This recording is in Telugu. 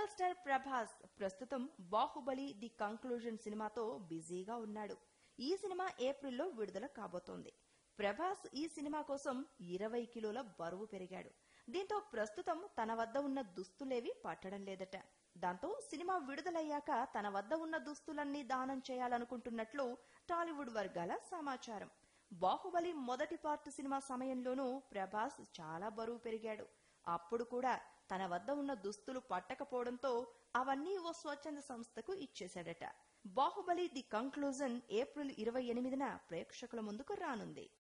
రెబల్ స్టార్ ప్రభాస్ ప్రస్తుతం బాహుబలి ది కంక్లూజన్ సినిమాతో బిజీగా ఉన్నాడు ఈ సినిమా ఏప్రిల్లో విడుదల కాబోతోంది ప్రభాస్ ఈ సినిమా కోసం ఇరవై కిలోల బరువు పెరిగాడు దీంతో ప్రస్తుతం తన వద్ద ఉన్న దుస్తులేవి పట్టడం లేదట దాంతో సినిమా విడుదలయ్యాక తన వద్ద ఉన్న దుస్తులన్నీ దానం చేయాలనుకుంటున్నట్లు టాలీవుడ్ వర్గాల సమాచారం బాహుబలి మొదటి పార్ట్ సినిమా సమయంలోనూ ప్రభాస్ చాలా బరువు పెరిగాడు అప్పుడు కూడా తన వద్ద ఉన్న దుస్తులు పట్టకపోవడంతో అవన్నీ ఓ స్వచ్ఛంద సంస్థకు ఇచ్చేశాడట బాహుబలి ది కంక్లూజన్ ఏప్రిల్ ఇరవై ఎనిమిదిన ప్రేక్షకుల ముందుకు రానుంది